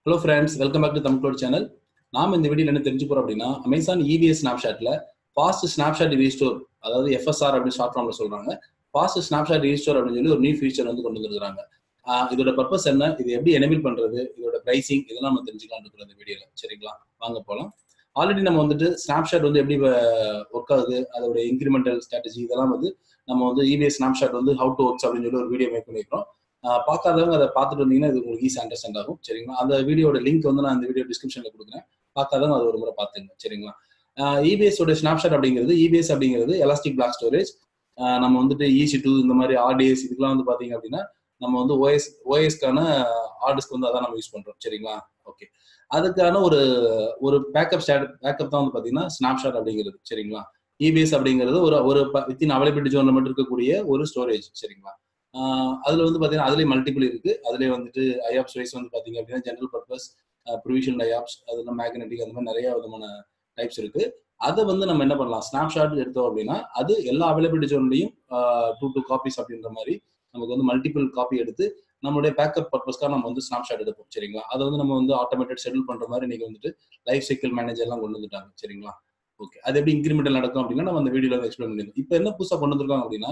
hello friends welcome back to Tamil channel நாம இந்த வீடியோல என்ன தெரிஞ்சு போறோம் அப்படின்னா அமேசான் இவிஎஸ் ஸ்னாப்ஷாட்ல ஃபாஸ்ட் ஸ்னாப்ஷாட் ரீஸ்டோர் அதாவது எஃப்எஸ்ஆர் அப்படின்னு ஷார்ட் ஃபார்ம்ல சொல்றாங்க ஃபாஸ்ட் ஸ்னாப்ஷாட் ரீஸ்டோர் அப்படின்னு சொல்லி ஒரு நியூ ஃபீச்சர் வந்து கொண்டு வந்திருக்காங்க ஆஹ் இதோட பர்பஸ் என்ன இது எப்படி எனேபிள் பண்றது இதோட பிரைசிங் இதெல்லாம் நம்ம தெரிஞ்சுக்கலாம் இருக்கிற இந்த வீடியோல சரிங்களா வாங்க போலாம் ஆல்ரெடி நம்ம வந்துட்டு ஸ்னாப்ஷாட் வந்து எப்படி ஒர்க் ஆகுது அதோட இன்க்ரிமெண்டல் ஸ்ட்ராட்டஜி இதெல்லாம் வந்து நம்ம வந்து இபிஎஸ் ஸ்னாப்ஷாட் வந்து ஹவு டு ஒர்க்ஸ் அப்படின்னு சொல்லி ஒரு வீடியோ மேக் பண்ணியிருக்கோம் ஆஹ் பார்க்காதவங்க அதை பார்த்துட்டு வந்தீங்கன்னா இது உங்களுக்கு ஈஸி அண்டர்ஸ்டாண்ட் ஆகும் சரிங்களா அந்த வீடியோட லிங்க் வந்து நான் இந்த வீடியோ டிஸ்கிரிப்ஷன்ல கொடுக்குறேன் பார்க்காதவங்க அது ஒரு முறை பார்த்துங்க சரிங்களா இபிஎஸ் உடைய ஸ்னாப்ஷாட் அப்படிங்கிறது இபிஎஸ் அப்படிங்கிறது எலாஸ்டிக் பிளாக் ஸ்டோரேஜ் நம்ம வந்துட்டு ஈசி டூ இந்த மாதிரி ஆர்டிஎஸ் இதுக்கெல்லாம் வந்து பாத்தீங்க அப்படின்னா நம்ம வந்து ஓஎஸ் ஓஎஸ்க்கான ஆர்டிஸ்க்கு வந்து அதான் நம்ம யூஸ் பண்றோம் சரிங்களா ஓகே அதுக்கான ஒரு ஒரு பேக்கப் ஸ்டாட் பேக்கப் தான் வந்து பாத்தீங்கன்னா ஸ்னாப்ஷாட் அப்படிங்கிறது சரிங்களா இபிஎஸ் அப்படிங்கிறது ஒரு ஒரு வித்தின் அவைலபிலிட்டி ஜோன்ல மட்டும் இருக்கக்கூடிய ஒரு ஸ்டோரேஜ் சரிங்களா அதுல வந்து பாத்தீங்கன்னா அதுலயே மல்டிபிள் இருக்கு அதுலயே வந்துட்டு ஐஆப்ஸ் வைஸ் வந்து பாத்தீங்க அப்படின்னா ஜென்ரல் பர்பஸ் ப்ரொவிஷனல் ஐஆப்ஸ் அது மேக்னெட்டிக் அந்த மாதிரி நிறைய விதமான டைப்ஸ் இருக்கு அதை வந்து நம்ம என்ன பண்ணலாம் ஸ்னாப்ஷாட் எடுத்தோம் அப்படின்னா அது எல்லா அவைலபிலிட்டி ஜோன்லையும் டூ டூ காப்பீஸ் அப்படின்ற மாதிரி நமக்கு வந்து மல்டிபிள் காப்பி எடுத்து நம்மளுடைய பேக்கப் பர்பஸ்க்காக நம்ம வந்து ஸ்னாப்ஷாட் எடுப்போம் சரிங்களா அதை வந்து நம்ம வந்து ஆட்டோமேட்டட் செட்டில் பண்ற மாதிரி இன்னைக்கு வந்துட்டு லைஃப் சைக்கிள் மேனேஜர்லாம் கொண்டு வந்துட்டாங்க சரிங்களா ஓகே அது எப்படி இன்க்ரிமெண்டல் நடக்கும் அப்படின்னா நம்ம அந்த வீடியோல எக்ஸ்பிளைன் பண்ணிருந்தோம் இப்போ என்ன புதுசாக கொண்டு வந்திருக்காங்க அப்படின்னா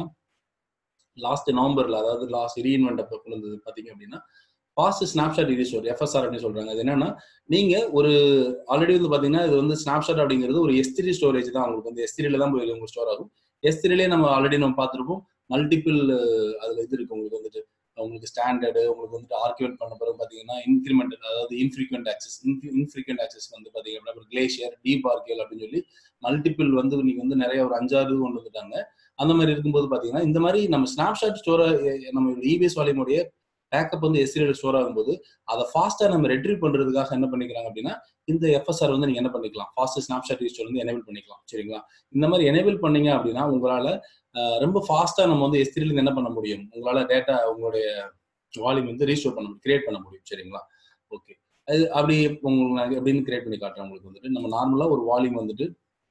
லாஸ்ட் நவம்பர்ல அதாவது லாஸ்ட் ரீஇன்வெண்ட் அப்போ கொண்டு வந்தது பாத்தீங்க அப்படின்னா ஃபாஸ்ட் ஸ்னாப்ஷாட் ரிலீஸ்டோர் எஃப்எஸ்ஆர் அப்படின்னு சொல்றாங்க அது என்னன்னா நீங்க ஒரு ஆல்ரெடி வந்து பாத்தீங்கன்னா இது வந்து ஸ்னாப்ஷாட் அப்படிங்கிறது ஒரு எஸ்திரி ஸ்டோரேஜ் தான் உங்களுக்கு வந்து எஸ்திரியில தான் போய் உங்களுக்கு ஸ்டோர் ஆகும் எஸ்திரிலே நம்ம ஆல்ரெடி நம்ம பார்த்துருப்போம் மல்டிபிள் அதுல இது இருக்கு உங்களுக்கு வந்துட்டு உங்களுக்கு ஸ்டாண்டர்டு உங்களுக்கு வந்துட்டு ஆர்குமெண்ட் பண்ண பிறகு பாத்தீங்கன்னா இன்க்ரிமெண்ட் அதாவது இன்ஃப்ரீக்வெண்ட் ஆக்சஸ் இன்ஃப்ரீக்வெண்ட் ஆக்சஸ் வந்து பாத்தீங்க அப்படின்னா கிளேஷியர் டீப் ஆர்கியல் அப்படின்னு சொல்லி மல்டிபிள் வந்து நீங்க வந்து நிறைய ஒரு அஞ்சாறு கொண்டு வந்துட்டாங்க அந்த மாதிரி இருக்கும்போது பாத்தீங்கன்னா இந்த மாதிரி நம்ம ஸ்னாப்ஷாட் ஸ்டோர் நம்ம இபிஎஸ் வால்யூமுடைய பேக்கப் வந்து எஸ்டிஎல் ஸ்டோர் ஆகும்போது அதை ஃபாஸ்டா நம்ம ரெட்ரீவ் பண்றதுக்காக என்ன பண்ணிக்கிறாங்க அப்படின்னா இந்த எஃப்எஸ்ஆர் வந்து நீங்க என்ன பண்ணிக்கலாம் ஃபாஸ்ட் ஸ்னாப்ஷாட் ரீஸ்டோர் வந்து எனேபிள் பண்ணிக்கலாம் சரிங்களா இந்த மாதிரி எனேபிள் பண்ணீங்க அப்படின்னா உங்களால ரொம்ப ஃபாஸ்டா நம்ம வந்து எஸ்டிஎல் என்ன பண்ண முடியும் உங்களால டேட்டா உங்களுடைய வால்யூம் வந்து ரீஸ்டோர் பண்ண முடியும் கிரியேட் பண்ண முடியும் சரிங்களா ஓகே அது அப்படி உங்களுக்கு எப்படின்னு கிரியேட் பண்ணி காட்டுறேன் உங்களுக்கு வந்துட்டு நம்ம நார்மலா ஒரு வால்யூம் வந்துட்டு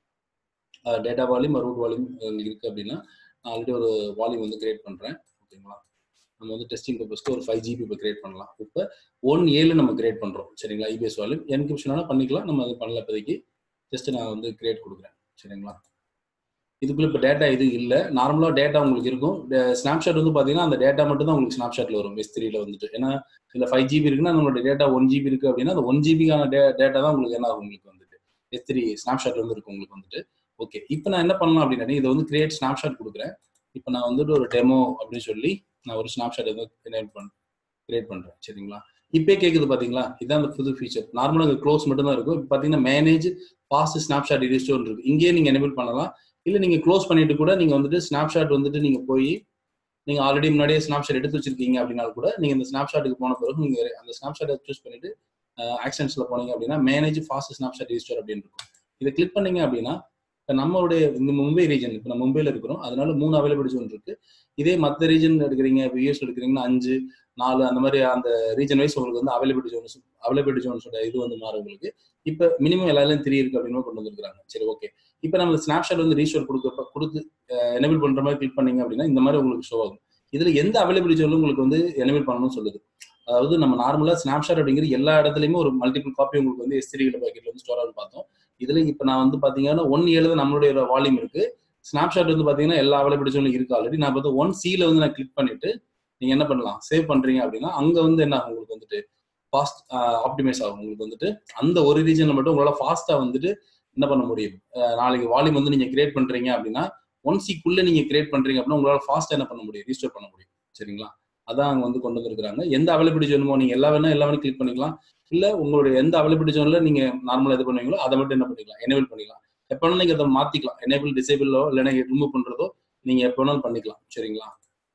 டேட்டா வால்யூம் ரூட் வால்யூம் இருக்கு அப்படின்னா நான் ஆல்ரெடி ஒரு வால்யூம் வந்து கிரியேட் பண்றேன் ஓகேங்களா நம்ம வந்து டெஸ்டிங் பர்பஸ்க்கு ஒரு ஃபைவ் ஜிபி இப்போ கிரியேட் பண்ணலாம் இப்போ ஒன் ஏழு நம்ம கிரியேட் பண்றோம் சரிங்களா இபிஎஸ் வால்யூம் என்கிரிப்ஷனால பண்ணிக்கலாம் நம்ம அது பண்ணல இப்போதைக்கு ஜஸ்ட் நான் வந்து கிரியேட் கொடுக்குறேன் சரிங்களா இதுக்குள்ள இப்போ டேட்டா இது இல்லை நார்மலாக டேட்டா உங்களுக்கு இருக்கும் ஸ்னாப்ஷாட் வந்து பார்த்தீங்கன்னா அந்த டேட்டா மட்டும் தான் உங்களுக்கு ஸ்னாப்ஷாட்ல வரும் எஸ் த்ரீல வந்துட்டு ஏன்னா இல்லை ஃபைவ் ஜிபி இருக்குன்னா நம்மளோட டேட்டா ஒன் ஜிபி இருக்கு அப்படின்னா அந்த ஒன் ஜிபிக்கான டேட்டா தான் உங்களுக்கு என்ன ஆகும் உங்களுக்கு வந்துட்டு எஸ் த்ரீ ஸ்னாப்ஷாட்ல வந்து இருக்கும் உங்களுக்கு வந்துட்டு ஓகே இப்போ நான் என்ன பண்ணலாம் அப்படின்னா இதை வந்து கிரியேட் ஸ்னாப்ஷாட் கொடுக்குறேன் இப்போ நான் வந்துட்டு ஒரு டெமோ அப்படின்னு சொல்லி நான் ஒரு ஸ்னாப்ஷாட் வந்து கிரியேட் பண்ண கிரியேட் பண்றேன் சரிங்களா இப்போ கேட்குது பாத்தீங்களா இதான் அந்த புது ஃபீச்சர் நார்மலாக க்ளோஸ் மட்டும் தான் இருக்கும் இப்போ பார்த்தீங்கன்னா மேனேஜ் ஃபாஸ்ட் ஸ்னாப்ஷாட் ரிஜிஸ்டர் இருக்கு இங்கேயே நீங்க எனேபிள் பண்ணலாம் இல்லை நீங்க க்ளோஸ் பண்ணிட்டு கூட நீங்க வந்துட்டு ஸ்னாப்ஷாட் வந்துட்டு நீங்க போய் நீங்க ஆல்ரெடி முன்னாடியே ஸ்னாப்ஷாட் எடுத்து வச்சிருக்கீங்க அப்படின்னாலும் கூட நீங்க இந்த ஸ்னாப்ஷாட்டுக்கு போன பிறகு நீங்க அந்த ஸ்னாப்ஷாட்டை சூஸ் பண்ணிட்டு ஆக்ஷன்ஸ்ல போனீங்க அப்படின்னா மேனேஜ் ஃபாஸ்ட் ஸ்னாப்ஷாட் ரிஜிஸ்டர் அப்படின்னு இருக்கும் இதை கிளிக் பண்ணீங்க அப்படின்னா இப்போ நம்மளுடைய இந்த மும்பை ரீஜன் இப்போ நம்ம மும்பையில் இருக்கிறோம் அதனால மூணு அவைலபிலிட்டி ஜோன் இருக்கு இதே மற்ற ரீஜன் எடுக்கிறீங்க இப்போ யூஎஸ் எடுக்கிறீங்கன்னா அஞ்சு நாலு அந்த மாதிரி அந்த ரீஜன் வைஸ் உங்களுக்கு வந்து அவைலபிலிட்டி ஜோன்ஸ் அவைலபிலிட்டி ஜோன்ஸோட இது வந்து மாறும் உங்களுக்கு இப்போ மினிமம் எல்லாரும் த்ரீ இருக்கு அப்படின்னு கொண்டு வந்துருக்காங்க சரி ஓகே இப்போ நம்ம ஸ்னாப்ஷாட் வந்து ரீஸ்டோர் கொடுக்க கொடுத்து எனேபிள் பண்ற மாதிரி கிளிக் பண்ணீங்க அப்படின்னா இந்த மாதிரி உங்களுக்கு ஷோ ஆகும் இதுல எந்த அவைலபிலிட்டி ஜோனும் உங்களுக்கு வந்து எனேபிள் பண்ணணும்னு சொல்லுது அதாவது நம்ம நார்மலா ஸ்னாப்ஷாட் அப்படிங்கிற எல்லா இடத்துலயுமே ஒரு மல்டிபிள் காப்பி உங்களுக்கு வந்து எஸ்திரிகள் பாக்கெட்ல வந்து ஸ்டோர் ஆகும் பார்த்தோம் இதுல இப்ப நான் வந்து பாத்தீங்கன்னா ஒன் ஏழு நம்மளுடைய வால்யூம் இருக்கு ஸ்னாப்ஷாட் வந்து பாத்தீங்கன்னா எல்லா அவைலபிலிட்டி ஜோன்ல இருக்கு ஆல்ரெடி நான் பார்த்து ஒன் சில வந்து நான் கிளிக் பண்ணிட்டு நீங்க என்ன பண்ணலாம் சேவ் பண்றீங்க அப்படின்னா அங்க வந்து என்ன உங்களுக்கு வந்துட்டு ஃபாஸ்ட் ஆப்டிமைஸ் ஆகும் உங்களுக்கு வந்துட்டு அந்த ஒரு ரீஜன்ல மட்டும் உங்களால ஃபாஸ்டா வந்துட்டு என்ன பண்ண முடியும் நாளைக்கு வால்யூம் வந்து நீங்க கிரியேட் பண்றீங்க அப்படின்னா ஒன் சிக்குள்ள நீங்க கிரியேட் பண்றீங்க அப்படின்னா உங்களால ஃபாஸ்டா என்ன பண்ண முடியும் ரீஸ்டோர் பண்ண முடியும் சரிங்களா அதான் அங்க வந்து கொண்டு வந்துருக்காங்க எந்த அவைலபிலிட்டி ஜோனுமோ நீங்க எல்லா வேணா எல்லா வேணும் கிளிக் பண்ணிக்கலாம் இல்ல உங்களுடைய எந்த அவைலபிலிட்டி ஜோன்ல நீங்க நார்மலா இது பண்ணுவீங்களோ அதை மட்டும் என்ன பண்ணிக்கலாம் எனேபிள் பண்ணிக்கலாம் எப்ப வேணாலும் நீங்க அதை மாத்திக்கலாம் எனேபிள் டிசேபிளோ இல்லைன்னா ரிமூவ் பண்றதோ நீங்க எப்ப வேணாலும் பண்ணிக்கலாம் சரிங்களா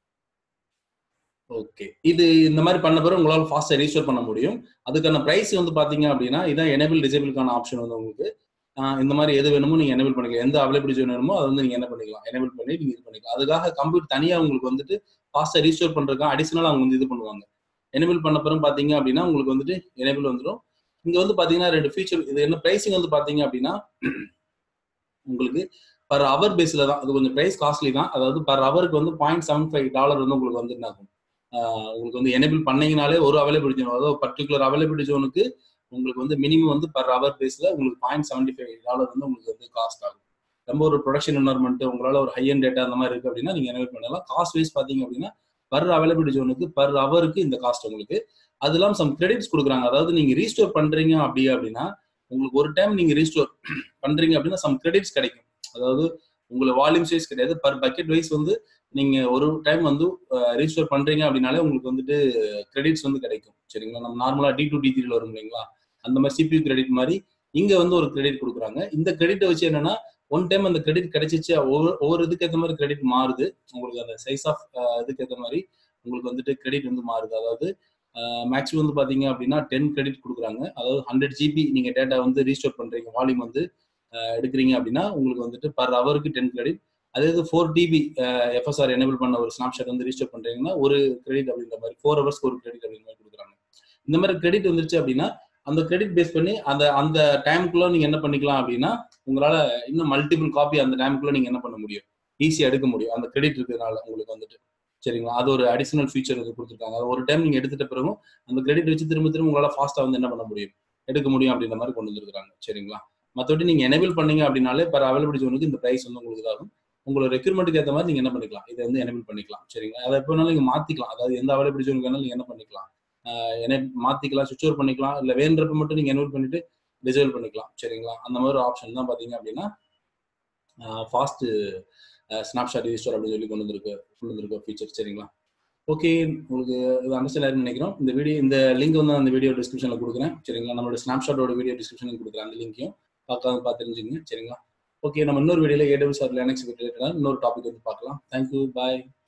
ஓகே இது இந்த மாதிரி பண்ண பிறகு உங்களால ஃபாஸ்டா ரீஸ்டோர் பண்ண முடியும் அதுக்கான பிரைஸ் வந்து பாத்தீங்க அப்படின்னா இதான் எனேபிள் டிசேபிளுக்கான ஆப்ஷன் வந்து உங்களுக்கு இந்த மாதிரி எது வேணுமோ நீங்க எனேபிள் பண்ணிக்கலாம் எந்த அவைலபிலிட்டி வேணுமோ அதை வந்து நீங்க என்ன பண்ணிக்கலாம் எனேபிள் பண்ணி நீங்க இது பண்ணிக்கலாம் அதுக்காக கம்ப்யூட்டர் தனியா உங்களுக்கு வந்துட்டு ஃபாஸ்டா ரீஸ்டோர் பண்றதுக்கு அடிஷனலா அவங்க வந்து இது பண்ணுவாங்க எனேபிள் பண்ண பிறகு பாத்தீங்க அப்படின்னா உங்களுக்கு வந்துட்டு எனேபிள் வந்துடும் இங்க வந்து பாத்தீங்கன்னா ரெண்டு ஃபீச்சர் இது என்ன பிரைசிங் வந்து பாத்தீங்க அப்படின்னா உங்களுக்கு பர் அவர் பேஸ்ல தான் அது கொஞ்சம் பிரைஸ் காஸ்ட்லி தான் அதாவது பர் அவருக்கு வந்து பாயிண்ட் செவன் ஃபைவ் டாலர் வந்து உங்களுக்கு வந்து என்ன ஆகும் உங்களுக்கு வந்து எனேபிள் பண்ணீங்கனாலே ஒரு அவைலபிலிட்டி அதாவது பர்டிகுலர் அவைலபிலிட்டி ஜோனுக்கு உங்களுக்கு வந்து மினிமம் வந்து பர் ஹவர் பேஸ்ல உங்களுக்கு பாயிண்ட் செவன்டி ஃபைவ் டாலர் வந்து உங்களுக்கு வந்து காஸ்ட் ஆகும் ரொம்ப ஒரு ப்ரொடக்ஷன் என்வரன்மெண்ட் உங்களால ஒரு ஹை அண்ட் டேட்டா அந்த மாதிரி இருக்கு அப்படின்னா நீங்க எனேபிள் பண்ணலாம் காஸ்ட் வைஸ் பாத்தீங்க அப்படின்னா பர் அவைலபிலிட்டி ஜோனுக்கு பர் ஹவருக்கு இந்த காஸ்ட் உங்களுக்கு அது இல்லாம சம் கிரெடிட்ஸ் கொடுக்குறாங்க அதாவது நீங்க ரீஸ்டோர் பண்றீங்க அப்படி அப்படின்னா உங்களுக்கு ஒரு டைம் நீங்க ரீஸ்டோர் பண்றீங்க அப்படின்னா சம் கிரெடிட்ஸ் கிடைக்கும் அதாவது உங்களுக்கு வால்யூம் வைஸ் கிடையாது பர் பக்கெட் வைஸ் வந்து நீங்க ஒரு டைம் வந்து ரீஸ்டோர் பண்றீங்க அப்படின்னாலே உங்களுக்கு வந்துட்டு கிரெடிட்ஸ் வந்து கிடைக்கும் சரிங்களா நம்ம நார்மலா டி டூ டி த்ரீல வரும் இல்லைங்களா அந்த மாதிரி சிபியூ கிரெடிட் மாதிரி இங்க வந்து ஒரு கிரெடிட் கொடுக்குறாங்க இந்த கிரெடிட்டை வச்சு என்னன்னா ஒன் டைம் அந்த கிரெடிட் கிடைச்சிச்சு ஒவ்வொரு ஒவ்வொரு இதுக்கு ஏற்ற மாதிரி கிரெடிட் மாறுது உங்களுக்கு அந்த சைஸ் ஆஃப் இதுக்கு ஏற்ற மாதிரி உங்களுக்கு வந்துட்டு கிரெடிட் வந்து மாறுது அதாவது மேக்ஸிமம் வந்து பாத்தீங்க அப்படின்னா டென் கிரெடிட் கொடுக்குறாங்க அதாவது ஹண்ட்ரட் ஜிபி நீங்க டேட்டா வந்து ரீஸ்டோர் பண்றீங்க வால்யூம் வந்து எடுக்கிறீங்க அப்படின்னா உங்களுக்கு வந்துட்டு பர் ஹவருக்கு டென் கிரெடிட் அதே இது ஃபோர் டிபி எஃப்எஸ்ஆர் எனேபிள் பண்ண ஒரு ஸ்னாப்ஷாட் வந்து ரீஸ்டோர் பண்றீங்கன்னா ஒரு கிரெடிட் அப்படின்ற மாதிரி ஃபோர் ஹவர்ஸ்க்கு ஒரு கிரெடிட் அப்படின்ற மாதிரி கொடுக்குறாங்க இந்த மாதிரி கிரெடிட் வந்துருச்சு அப்படின்னா அந்த கிரெடிட் பேஸ் பண்ணி அந்த அந்த டைமுக்குள்ள நீங்க என்ன பண்ணிக்கலாம் அப்படின்னா உங்களால இன்னும் மல்டிபிள் காப்பி அந்த டைமுக்குள்ள நீங்க என்ன பண்ண முடியும் ஈஸியா எடுக்க முடியும் அந்த கிரெடிட் இருக்கிறதுனால உங்களுக்கு வந்துட்டு சரிங்களா அது ஒரு அடிஷனல் ஃபீச்சர் வந்து கொடுத்துருக்காங்க அது ஒரு டைம் நீங்க எடுத்துட்ட பிறகும் அந்த கிரெடிட் வச்சு திரும்ப திரும்ப உங்களால ஃபாஸ்டா வந்து என்ன பண்ண முடியும் எடுக்க முடியும் அப்படின்ற மாதிரி கொண்டு வந்துருக்காங்க சரிங்களா மற்றபடி நீங்க எனேபிள் பண்ணீங்க அப்படின்னாலே பர் அவைலபிலிட்டி ஜோனுக்கு இந்த பிரைஸ் வந்து உங்களுக்கு இதாகும் உங்களோட ரெக்யூர்மெண்ட்டுக்கு ஏற்ற மாதிரி நீங்க என்ன பண்ணிக்கலாம் இதை வந்து எனேபிள் பண்ணிக்கலாம் சரிங்களா அதை எப்போ வேணாலும் நீங்க மாத்திக்கலாம் அதாவது எந்த அவைலபிலிட்டி ஜோனுக்கு வேணாலும் நீங்க என்ன பண்ணிக்கலாம் என்ன மாத்திக்கலாம் சுவிச் ஓவர் பண்ணிக்கலாம் இல்ல வேண்டப்ப மட்டும் நீங்க எனேபிள் பண்ணிட்டு டிசேபிள் பண்ணிக்கலாம் சரிங்களா அந்த மாதிரி ஆப்ஷன் தான் பாத்தீங்க அப்படின்னா ஃபாஸ்ட் ஸ்னாப்ஷாட் ரிஜிஸ்டர் அப்படின்னு சொல்லி கொண்டு வந்திருக்கு கொண்டு வந்திருக்க ஃபீச்சர் சரிங்களா ஓகே உங்களுக்கு இது அண்டர்ஸ்டாண்ட் நினைக்கிறோம் இந்த வீடியோ இந்த லிங்க் வந்து அந்த வீடியோ டிஸ்கிரிப்ஷன்ல கொடுக்குறேன் சரிங்களா நம்மளோட ஸ்னாப்ஷாட்டோட வீடியோ டிஸ்கிரிப்ஷனுக்கு கொடுக்குறேன் அந்த லிங்கையும் பார்க்காம பார்த்து தெரிஞ்சுங்க சரிங்களா ஓகே நம்ம இன்னொரு வீடியோல ஏடபிள்யூ சார் லினக்ஸ் ரிலேட்டடாக இன்னொரு டாபிக் வந்து பார்க்கலாம் தேங்க்யூ பாய்